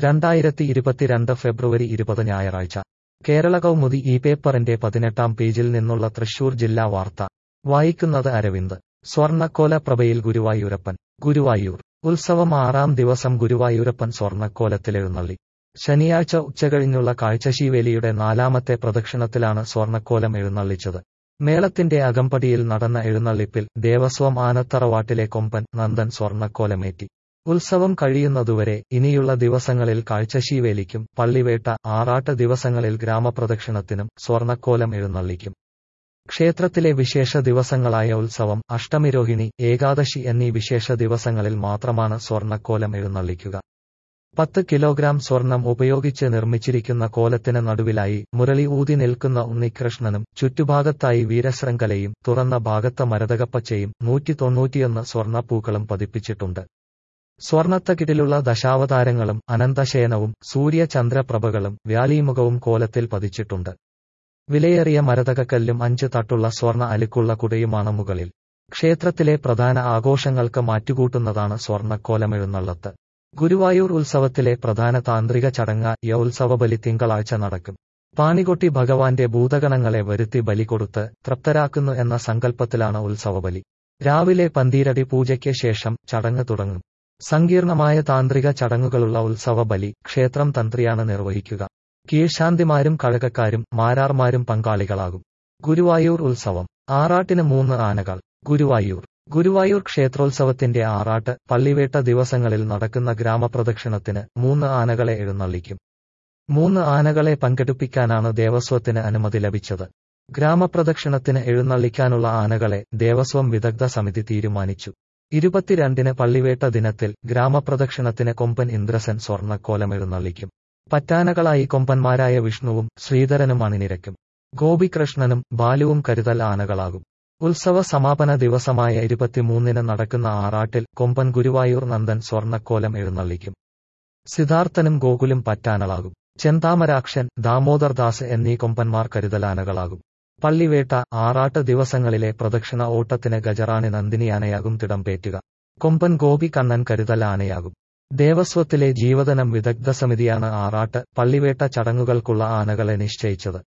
രണ്ടായിരത്തി ഇരുപത്തിരണ്ട് ഫെബ്രുവരി ഇരുപത് ഞായറാഴ്ച കേരള കൗമുദി ഈ പേപ്പറിന്റെ പതിനെട്ടാം പേജിൽ നിന്നുള്ള തൃശൂർ ജില്ലാ വാർത്ത വായിക്കുന്നത് അരവിന്ദ് സ്വർണ്ണക്കോല പ്രഭയിൽ ഗുരുവായൂരപ്പൻ ഗുരുവായൂർ ഉത്സവം ആറാം ദിവസം ഗുരുവായൂരപ്പൻ സ്വർണ്ണക്കോലത്തിലെഴുന്നള്ളി ശനിയാഴ്ച ഉച്ചകഴിഞ്ഞുള്ള കാഴ്ചശീവേലിയുടെ നാലാമത്തെ പ്രദക്ഷിണത്തിലാണ് സ്വർണ്ണക്കോലം എഴുന്നള്ളിച്ചത് മേളത്തിന്റെ അകമ്പടിയിൽ നടന്ന എഴുന്നള്ളിപ്പിൽ ദേവസ്വം ആനത്തറവാട്ടിലെ കൊമ്പൻ നന്ദൻ സ്വർണ്ണക്കോലമേറ്റി ഉത്സവം കഴിയുന്നതുവരെ ഇനിയുള്ള ദിവസങ്ങളിൽ കാഴ്ചശീവേലിക്കും പള്ളിവേട്ട ആറാട്ട് ദിവസങ്ങളിൽ ഗ്രാമപ്രദക്ഷിണത്തിനും സ്വർണ്ണക്കോലം എഴുന്നള്ളിക്കും ക്ഷേത്രത്തിലെ വിശേഷ ദിവസങ്ങളായ ഉത്സവം അഷ്ടമിരോഹിണി ഏകാദശി എന്നീ വിശേഷ ദിവസങ്ങളിൽ മാത്രമാണ് സ്വർണ്ണക്കോലം എഴുന്നള്ളിക്കുക പത്ത് കിലോഗ്രാം സ്വർണം ഉപയോഗിച്ച് നിർമ്മിച്ചിരിക്കുന്ന കോലത്തിന് നടുവിലായി മുരളി ഊതി നിൽക്കുന്ന ഉണ്ണികൃഷ്ണനും ചുറ്റുഭാഗത്തായി വീരശൃംഖലയും തുറന്ന ഭാഗത്ത് മരതകപ്പച്ചയും നൂറ്റി തൊണ്ണൂറ്റിയൊന്ന് സ്വർണ്ണപ്പൂക്കളും പതിപ്പിച്ചിട്ടുണ്ട് സ്വർണത്തകിടിലുള്ള ദശാവതാരങ്ങളും അനന്തശയനവും സൂര്യചന്ദ്രപ്രഭകളും വ്യാലീമുഖവും കോലത്തിൽ പതിച്ചിട്ടുണ്ട് വിലയേറിയ മരതകക്കല്ലും അഞ്ച് തട്ടുള്ള സ്വർണ്ണ അലുക്കുള്ള കുടയുമാണ് മുകളിൽ ക്ഷേത്രത്തിലെ പ്രധാന ആഘോഷങ്ങൾക്ക് മാറ്റുകൂട്ടുന്നതാണ് സ്വർണ്ണക്കോലമെഴുന്നള്ളത്ത് ഗുരുവായൂർ ഉത്സവത്തിലെ പ്രധാന താന്ത്രിക ചടങ്ങായ ഉത്സവബലി തിങ്കളാഴ്ച നടക്കും പാണികൊട്ടി ഭഗവാന്റെ ഭൂതഗണങ്ങളെ വരുത്തി ബലി കൊടുത്ത് തൃപ്തരാക്കുന്നു എന്ന സങ്കല്പത്തിലാണ് ഉത്സവബലി രാവിലെ പന്തീരടി പൂജയ്ക്ക് ശേഷം ചടങ്ങ് തുടങ്ങും സങ്കീർണമായ താന്ത്രിക ചടങ്ങുകളുള്ള ഉത്സവബലി ക്ഷേത്രം തന്ത്രിയാണ് നിർവഹിക്കുക കീഴ്ശാന്തിമാരും കഴകക്കാരും മാരാർമാരും പങ്കാളികളാകും ഗുരുവായൂർ ഉത്സവം ആറാട്ടിന് മൂന്ന് ആനകൾ ഗുരുവായൂർ ഗുരുവായൂർ ക്ഷേത്രോത്സവത്തിന്റെ ആറാട്ട് പള്ളിവേട്ട ദിവസങ്ങളിൽ നടക്കുന്ന ഗ്രാമപ്രദക്ഷിണത്തിന് മൂന്ന് ആനകളെ എഴുന്നള്ളിക്കും മൂന്ന് ആനകളെ പങ്കെടുപ്പിക്കാനാണ് ദേവസ്വത്തിന് അനുമതി ലഭിച്ചത് ഗ്രാമപ്രദക്ഷിണത്തിന് എഴുന്നള്ളിക്കാനുള്ള ആനകളെ ദേവസ്വം വിദഗ്ധ സമിതി തീരുമാനിച്ചു ഇരുപത്തിരണ്ടിന് പള്ളിവേട്ട ദിനത്തിൽ ഗ്രാമപ്രദക്ഷിണത്തിന് കൊമ്പൻ ഇന്ദ്രസൻ സ്വർണ്ണക്കോലം എഴുന്നള്ളിക്കും പറ്റാനകളായി കൊമ്പന്മാരായ വിഷ്ണുവും ശ്രീധരനും അണിനിരക്കും ഗോപികൃഷ്ണനും ബാലുവും കരുതൽ ആനകളാകും ഉത്സവ സമാപന ദിവസമായ ഇരുപത്തിമൂന്നിന് നടക്കുന്ന ആറാട്ടിൽ കൊമ്പൻ ഗുരുവായൂർ നന്ദൻ സ്വർണ്ണക്കോലം എഴുന്നള്ളിക്കും സിദ്ധാർത്ഥനും ഗോകുലും പറ്റാനളാകും ചെന്താമരാക്ഷൻ ദാമോദർദാസ് എന്നീ കൊമ്പന്മാർ കരുതലാനകളാകും പള്ളിവേട്ട ആറാട്ട് ദിവസങ്ങളിലെ പ്രദക്ഷിണ ഓട്ടത്തിന് ഗജറാണി നന്ദിനിയാനയാകും തിടംപേറ്റുക കൊമ്പൻ ഗോപി കണ്ണൻ കരുതൽ ആനയാകും ദേവസ്വത്തിലെ ജീവതനം വിദഗ്ധ സമിതിയാണ് ആറാട്ട് പള്ളിവേട്ട ചടങ്ങുകൾക്കുള്ള ആനകളെ നിശ്ചയിച്ചത്